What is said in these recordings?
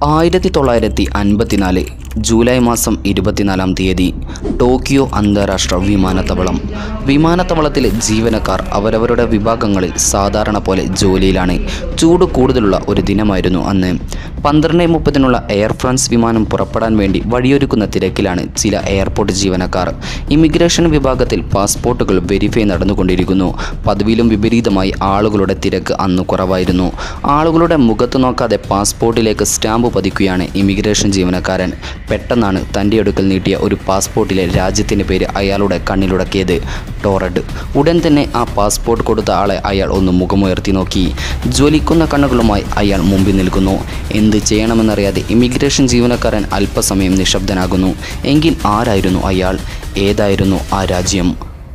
ആയിരത്തി തൊള്ളായിരത്തി അൻപത്തിനാല് ജൂലൈ മാസം ഇരുപത്തിനാലാം തീയതി ടോക്കിയോ അന്താരാഷ്ട്ര വിമാനത്താവളം വിമാനത്താവളത്തിലെ ജീവനക്കാർ അവരവരുടെ വിഭാഗങ്ങളിൽ സാധാരണ പോലെ ജോലിയിലാണ് ചൂട് കൂടുതലുള്ള ഒരു ദിനമായിരുന്നു അന്ന് പന്ത്രണ്ട് മുപ്പതിനുള്ള എയർ ഫ്രാൻസ് വിമാനം പുറപ്പെടാൻ വേണ്ടി വഴിയൊരുക്കുന്ന തിരക്കിലാണ് ചില എയർപോർട്ട് ജീവനക്കാർ ഇമിഗ്രേഷൻ വിഭാഗത്തിൽ പാസ്പോർട്ടുകൾ വെരിഫൈ നടന്നുകൊണ്ടിരിക്കുന്നു പദവിയിലും വിപരീതമായി ആളുകളുടെ തിരക്ക് അന്ന് കുറവായിരുന്നു ആളുകളുടെ മുഖത്ത് നോക്കാതെ പാസ്പോർട്ടിലേക്ക് സ്റ്റാമ്പ് പതിക്കുകയാണ് ഇമിഗ്രേഷൻ ജീവനക്കാരൻ പെട്ടെന്നാണ് തൻ്റെ അടുക്കൽ നീട്ടിയ ഒരു പാസ്പോർട്ടിലെ രാജ്യത്തിൻ്റെ പേര് അയാളുടെ കണ്ണിലുടക്കിയത് ടോറഡ് ഉടൻ തന്നെ ആ പാസ്പോർട്ട് കൊടുത്ത ആളെ അയാൾ ഒന്ന് മുഖമുയർത്തി നോക്കി ജ്വലിക്കുന്ന കണ്ണുകളുമായി അയാൾ മുമ്പിൽ നിൽക്കുന്നു എന്ത് ചെയ്യണമെന്നറിയാതെ ഇമിഗ്രേഷൻ ജീവനക്കാരൻ അല്പസമയം നിശബ്ദനാകുന്നു എങ്കിൽ ആരായിരുന്നു അയാൾ ഏതായിരുന്നു ആ രാജ്യം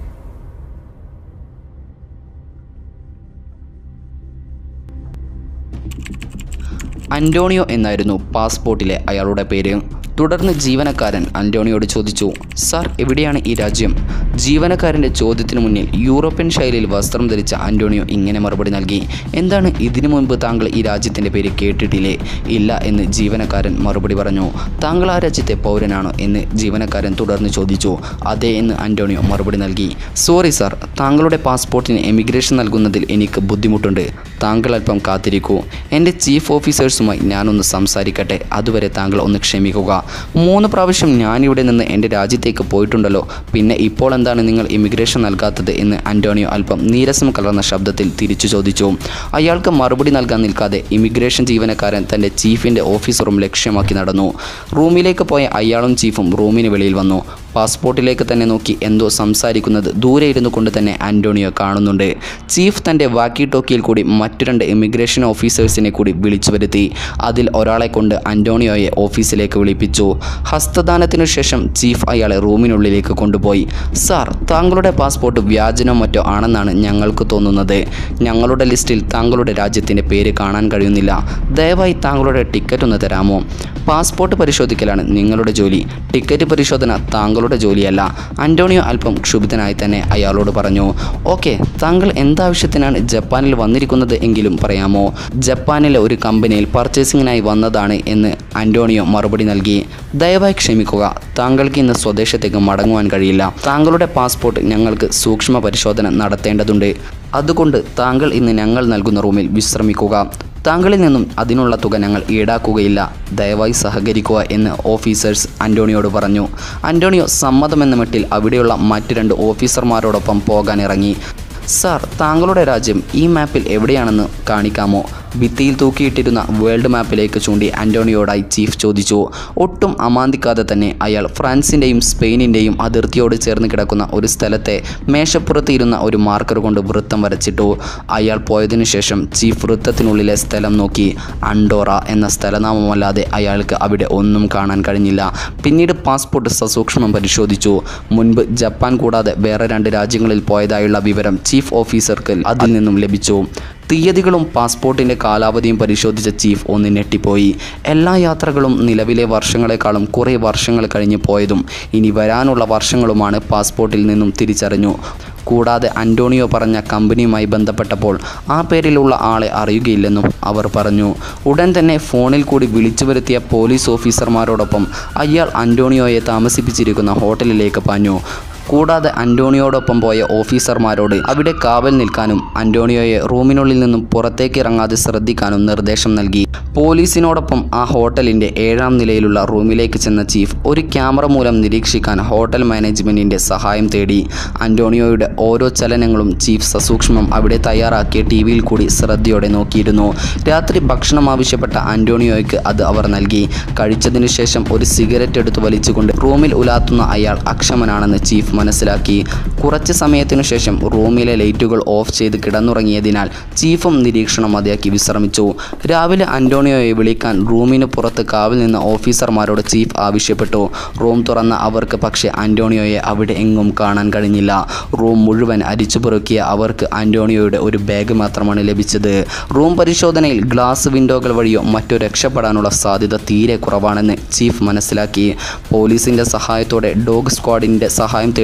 അന്റോണിയോ എന്നായിരുന്നു പാസ്പോർട്ടിലെ അയാളുടെ പേര് തുടർന്ന് ജീവനക്കാരൻ അന്റോണിയോട് ചോദിച്ചു സാർ എവിടെയാണ് ഈ രാജ്യം ജീവനക്കാരൻ്റെ ചോദ്യത്തിനു മുന്നിൽ യൂറോപ്യൻ ശൈലിയിൽ വസ്ത്രം ധരിച്ച അന്റോണിയോ ഇങ്ങനെ മറുപടി നൽകി എന്താണ് ഇതിനു മുൻപ് താങ്കൾ ഈ രാജ്യത്തിൻ്റെ പേര് കേട്ടിട്ടില്ലേ ഇല്ല എന്ന് ജീവനക്കാരൻ മറുപടി പറഞ്ഞു താങ്കൾ ആ രാജ്യത്തെ പൗരനാണോ എന്ന് ജീവനക്കാരൻ തുടർന്ന് ചോദിച്ചു അതെ എന്ന് അന്റോണിയോ മറുപടി നൽകി സോറി സാർ താങ്കളുടെ പാസ്പോർട്ടിന് എമിഗ്രേഷൻ നൽകുന്നതിൽ എനിക്ക് ബുദ്ധിമുട്ടുണ്ട് താങ്കൾ അല്പം കാത്തിരിക്കൂ എൻ്റെ ചീഫ് ഓഫീസേഴ്സുമായി ഞാനൊന്ന് സംസാരിക്കട്ടെ അതുവരെ താങ്കൾ ഒന്ന് ക്ഷമിക്കുക മൂന്ന് പ്രാവശ്യം ഞാനിവിടെ നിന്ന് എൻ്റെ രാജ്യത്തേക്ക് പോയിട്ടുണ്ടല്ലോ പിന്നെ ഇപ്പോൾ എന്താണ് നിങ്ങൾ ഇമിഗ്രേഷൻ നൽകാത്തത് എന്ന് അന്റോണിയോ അല്പം നീരസം കലർന്ന ശബ്ദത്തിൽ തിരിച്ചു ചോദിച്ചു അയാൾക്ക് മറുപടി നൽകാൻ നിൽക്കാതെ ഇമിഗ്രേഷൻ ജീവനക്കാരൻ തൻ്റെ ചീഫിൻ്റെ ഓഫീസ് റൂം ലക്ഷ്യമാക്കി നടന്നു റൂമിലേക്ക് പോയ അയാളും ചീഫും റൂമിന് വെളിയിൽ വന്നു പാസ്പോർട്ടിലേക്ക് തന്നെ നോക്കി എന്തോ സംസാരിക്കുന്നത് ദൂരെ ഇരുന്നു കൊണ്ട് തന്നെ ആൻ്റോണിയോ കാണുന്നുണ്ട് ചീഫ് തൻ്റെ വാക്കി ടോക്കിയിൽ കൂടി മറ്റു രണ്ട് ഇമിഗ്രേഷൻ ഓഫീസേഴ്സിനെ കൂടി വിളിച്ചു വരുത്തി അതിൽ ഒരാളെ കൊണ്ട് ആൻ്റോണിയോയെ ഓഫീസിലേക്ക് വിളിപ്പിച്ചു ഹസ്തദാനത്തിനു ശേഷം ചീഫ് അയാളെ റൂമിനുള്ളിലേക്ക് കൊണ്ടുപോയി സാർ താങ്കളുടെ പാസ്പോർട്ട് വ്യാജനോ മറ്റോ ആണെന്നാണ് ഞങ്ങൾക്ക് തോന്നുന്നത് ഞങ്ങളുടെ ലിസ്റ്റിൽ താങ്കളുടെ രാജ്യത്തിൻ്റെ പേര് കാണാൻ കഴിയുന്നില്ല ദയവായി താങ്കളുടെ ടിക്കറ്റ് ഒന്ന് തരാമോ പാസ്പോർട്ട് പരിശോധിക്കലാണ് നിങ്ങളുടെ ജോലി ടിക്കറ്റ് പരിശോധന താങ്കളുടെ ജോലിയല്ല അന്റോണിയോ അല്പം ക്ഷുഭിതനായി തന്നെ അയാളോട് പറഞ്ഞു ഓക്കെ താങ്കൾ എന്താവശ്യത്തിനാണ് ജപ്പാനിൽ വന്നിരിക്കുന്നത് എങ്കിലും പറയാമോ ജപ്പാനിലെ ഒരു കമ്പനിയിൽ പർച്ചേസിങ്ങിനായി വന്നതാണ് എന്ന് അന്റോണിയോ മറുപടി നൽകി ദയവായി ക്ഷമിക്കുക താങ്കൾക്ക് ഇന്ന് സ്വദേശത്തേക്ക് മടങ്ങുവാൻ കഴിയില്ല താങ്കളുടെ പാസ്പോർട്ട് ഞങ്ങൾക്ക് സൂക്ഷ്മ പരിശോധന നടത്തേണ്ടതുണ്ട് അതുകൊണ്ട് താങ്കൾ ഇന്ന് ഞങ്ങൾ നൽകുന്ന റൂമിൽ വിശ്രമിക്കുക താങ്കളിൽ നിന്നും അതിനുള്ള തുക ഞങ്ങൾ ഈടാക്കുകയില്ല ദയവായി സഹകരിക്കുക എന്ന് ഓഫീസേഴ്സ് അന്റോണിയോട് പറഞ്ഞു അന്റോണിയോ സമ്മതമെന്ന മട്ടിൽ അവിടെയുള്ള മറ്റു രണ്ട് ഓഫീസർമാരോടൊപ്പം പോകാൻ ഇറങ്ങി സാർ താങ്കളുടെ രാജ്യം ഈ മാപ്പിൽ എവിടെയാണെന്ന് കാണിക്കാമോ ഭിത്തിയിൽ തൂക്കിയിട്ടിരുന്ന വേൾഡ് മാപ്പിലേക്ക് ചൂണ്ടി ആൻ്റോണിയോടായി ചീഫ് ചോദിച്ചു ഒട്ടും അമാന്തിക്കാതെ തന്നെ അയാൾ ഫ്രാൻസിൻ്റെയും സ്പെയിനിൻ്റെയും അതിർത്തിയോട് ചേർന്ന് കിടക്കുന്ന ഒരു സ്ഥലത്തെ മേശപ്പുറത്ത് ഇരുന്ന ഒരു മാർക്കർ കൊണ്ട് വൃത്തം വരച്ചിട്ടു അയാൾ പോയതിനു ശേഷം ചീഫ് വൃത്തത്തിനുള്ളിലെ സ്ഥലം നോക്കി അണ്ടോറ എന്ന സ്ഥലനാമമല്ലാതെ അയാൾക്ക് അവിടെ ഒന്നും കാണാൻ കഴിഞ്ഞില്ല പിന്നീട് പാസ്പോർട്ട് സസൂക്ഷ്മം പരിശോധിച്ചു മുൻപ് ജപ്പാൻ കൂടാതെ വേറെ രണ്ട് രാജ്യങ്ങളിൽ പോയതായുള്ള വിവരം ചീഫ് ഓഫീസർക്ക് അതിൽ നിന്നും ലഭിച്ചു തീയതികളും പാസ്പോർട്ടിൻ്റെ കാലാവധിയും പരിശോധിച്ച ചീഫ് ഒന്ന് ഞെട്ടിപ്പോയി എല്ലാ യാത്രകളും നിലവിലെ വർഷങ്ങളെക്കാളും കുറേ വർഷങ്ങൾ കഴിഞ്ഞ് പോയതും ഇനി വരാനുള്ള വർഷങ്ങളുമാണ് പാസ്പോർട്ടിൽ നിന്നും തിരിച്ചറിഞ്ഞു കൂടാതെ അന്റോണിയോ പറഞ്ഞ കമ്പനിയുമായി ബന്ധപ്പെട്ടപ്പോൾ ആ പേരിലുള്ള ആളെ അറിയുകയില്ലെന്നും അവർ പറഞ്ഞു ഉടൻ തന്നെ ഫോണിൽ കൂടി വിളിച്ചു വരുത്തിയ പോലീസ് ഓഫീസർമാരോടൊപ്പം അയാൾ അന്റോണിയോയെ താമസിപ്പിച്ചിരിക്കുന്ന ഹോട്ടലിലേക്ക് പാഞ്ഞു കൂടാതെ അന്റോണിയോടൊപ്പം പോയ ഓഫീസർമാരോട് അവിടെ കാവൽ നിൽക്കാനും അന്റോണിയോയെ റൂമിനുള്ളിൽ നിന്നും പുറത്തേക്ക് ഇറങ്ങാതെ ശ്രദ്ധിക്കാനും നിർദ്ദേശം നൽകി പോലീസിനോടൊപ്പം ആ ഹോട്ടലിൻ്റെ ഏഴാം നിലയിലുള്ള റൂമിലേക്ക് ചെന്ന ചീഫ് ഒരു ക്യാമറ മൂലം നിരീക്ഷിക്കാൻ ഹോട്ടൽ മാനേജ്മെൻറ്റിൻ്റെ സഹായം തേടി അന്റോണിയോയുടെ ഓരോ ചലനങ്ങളും ചീഫ് സസൂക്ഷ്മം അവിടെ തയ്യാറാക്കിയ ടി വിയിൽ കൂടി ശ്രദ്ധയോടെ നോക്കിയിരുന്നു രാത്രി ഭക്ഷണം ആവശ്യപ്പെട്ട അന്റോണിയോയ്ക്ക് അത് അവർ നൽകി കഴിച്ചതിനു ശേഷം ഒരു സിഗരറ്റ് എടുത്ത് വലിച്ചുകൊണ്ട് റൂമിൽ ഉലാത്തുന്ന അയാൾ അക്ഷമനാണെന്ന് ചീഫ് മനസ്സിലാക്കി കുറച്ച് സമയത്തിനു ശേഷം റൂമിലെ ലൈറ്റുകൾ ഓഫ് ചെയ്ത് കിടന്നുറങ്ങിയതിനാൽ ചീഫും നിരീക്ഷണം മതിയാക്കി വിശ്രമിച്ചു രാവിലെ അന്റോണിയോയെ വിളിക്കാൻ റൂമിന് പുറത്ത് കാവൽ നിന്ന ഓഫീസർമാരോട് ചീഫ് ആവശ്യപ്പെട്ടു റൂം തുറന്ന അവർക്ക് പക്ഷേ അന്റോണിയോയെ അവിടെ എങ്ങും കാണാൻ കഴിഞ്ഞില്ല റൂം മുഴുവൻ അരിച്ചുപെറുക്കിയ അവർക്ക് അന്റോണിയോയുടെ ഒരു ബാഗ് മാത്രമാണ് ലഭിച്ചത് റൂം പരിശോധനയിൽ ഗ്ലാസ് വിൻഡോകൾ വഴിയോ മറ്റോ രക്ഷപ്പെടാനുള്ള സാധ്യത തീരെ കുറവാണെന്ന് ചീഫ് മനസ്സിലാക്കി പോലീസിൻ്റെ സഹായത്തോടെ ഡോഗ് സ്ക്വാഡിൻ്റെ സഹായം തേടി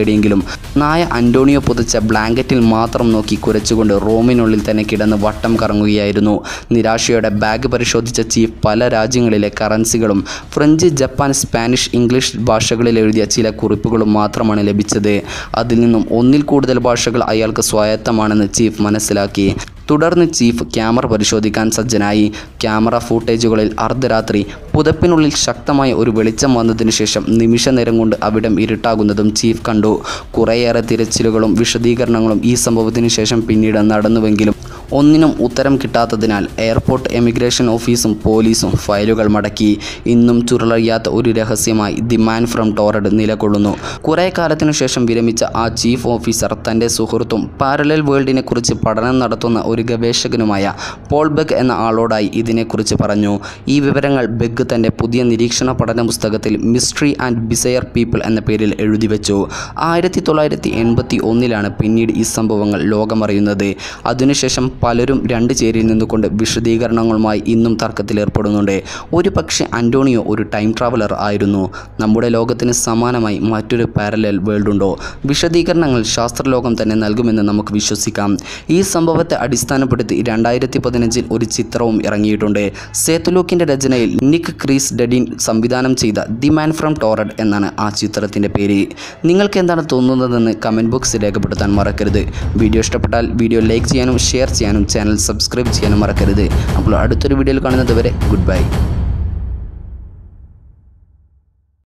തേടിയെങ്കിലും നായ അന്റോണിയോ പുതച്ച ബ്ലാങ്കറ്റിൽ മാത്രം നോക്കി കുരച്ചുകൊണ്ട് റൂമിനുള്ളിൽ തന്നെ കിടന്ന് വട്ടം കറങ്ങുകയായിരുന്നു നിരാശയോടെ ബാഗ് പരിശോധിച്ച ചീഫ് പല രാജ്യങ്ങളിലെ കറൻസികളും ഫ്രഞ്ച് ജപ്പാൻ സ്പാനിഷ് ഇംഗ്ലീഷ് ഭാഷകളിൽ എഴുതിയ ചില കുറിപ്പുകളും മാത്രമാണ് ലഭിച്ചത് അതിൽ നിന്നും ഒന്നിൽ കൂടുതൽ ഭാഷകൾ അയാൾക്ക് സ്വായത്തമാണെന്ന് ചീഫ് മനസ്സിലാക്കി തുടർന്ന് ചീഫ് ക്യാമറ പരിശോധിക്കാൻ സജ്ജനായി ക്യാമറ ഫൂട്ടേജുകളിൽ അർദ്ധരാത്രി പുതപ്പിനുള്ളിൽ ശക്തമായ ഒരു വെളിച്ചം വന്നതിനു ശേഷം നിമിഷ നേരം കൊണ്ട് അവിടം ഇരുട്ടാകുന്നതും ചീഫ് കണ്ടു കുറേയേറെ തിരച്ചിലുകളും വിശദീകരണങ്ങളും ഈ സംഭവത്തിനു ശേഷം പിന്നീട് നടന്നുവെങ്കിലും ഒന്നിനും ഉത്തരം കിട്ടാത്തതിനാൽ എയർപോർട്ട് എമിഗ്രേഷൻ ഓഫീസും പോലീസും ഫയലുകൾ മടക്കി ഇന്നും ചുരുളറിയാത്ത ഒരു രഹസ്യമായി ദി മാൻ ഫ്രം ടോറഡ് നിലകൊള്ളുന്നു കുറേ കാലത്തിനു ശേഷം വിരമിച്ച ആ ചീഫ് ഓഫീസർ തൻ്റെ സുഹൃത്തും പാരലൽ വേൾഡിനെ കുറിച്ച് പഠനം നടത്തുന്ന ഒരു ഗവേഷകനുമായ പോൾ ബെഗ് എന്ന ആളോടായി ഇതിനെക്കുറിച്ച് പറഞ്ഞു ഈ വിവരങ്ങൾ ബെഗ് തൻ്റെ പുതിയ നിരീക്ഷണ പഠന പുസ്തകത്തിൽ മിസ്റ്ററി ആൻഡ് ബിസയർ പീപ്പിൾ എന്ന പേരിൽ എഴുതി വെച്ചു ആയിരത്തി തൊള്ളായിരത്തി എൺപത്തി ഒന്നിലാണ് പിന്നീട് ഈ സംഭവങ്ങൾ ലോകമറിയുന്നത് അതിനുശേഷം പലരും രണ്ട് ചേരിയിൽ നിന്നുകൊണ്ട് വിശദീകരണങ്ങളുമായി ഇന്നും തർക്കത്തിലേർപ്പെടുന്നുണ്ട് ഒരു പക്ഷേ അന്റോണിയോ ഒരു ടൈം ട്രാവലർ ആയിരുന്നു നമ്മുടെ ലോകത്തിന് സമാനമായി മറ്റൊരു പാരലൽ വേൾഡ് ഉണ്ടോ വിശദീകരണങ്ങൾ ശാസ്ത്രലോകം തന്നെ നൽകുമെന്ന് നമുക്ക് വിശ്വസിക്കാം ഈ സംഭവത്തെ അടിസ്ഥാനപ്പെടുത്തി രണ്ടായിരത്തി പതിനഞ്ചിൽ ഒരു ചിത്രവും ഇറങ്ങിയിട്ടുണ്ട് സേത്തുലൂക്കിൻ്റെ രചനയിൽ നിക്ക് ക്രീസ് ഡെഡിൻ സംവിധാനം ചെയ്ത ദി മാൻ ഫ്രം ടോറഡ് എന്നാണ് ആ ചിത്രത്തിൻ്റെ പേര് നിങ്ങൾക്ക് എന്താണ് തോന്നുന്നതെന്ന് കമൻറ്റ് ബോക്സിൽ രേഖപ്പെടുത്താൻ മറക്കരുത് വീഡിയോ ഇഷ്ടപ്പെട്ടാൽ വീഡിയോ ലൈക്ക് ചെയ്യാനും ഷെയർ ചെയ്യാനും ചാനൽ സബ്സ്ക്രൈബ് ചെയ്യാനും മറക്കരുത് അപ്പോൾ അടുത്തൊരു വീഡിയോയിൽ കാണുന്നത് വരെ ഗുഡ് ബൈ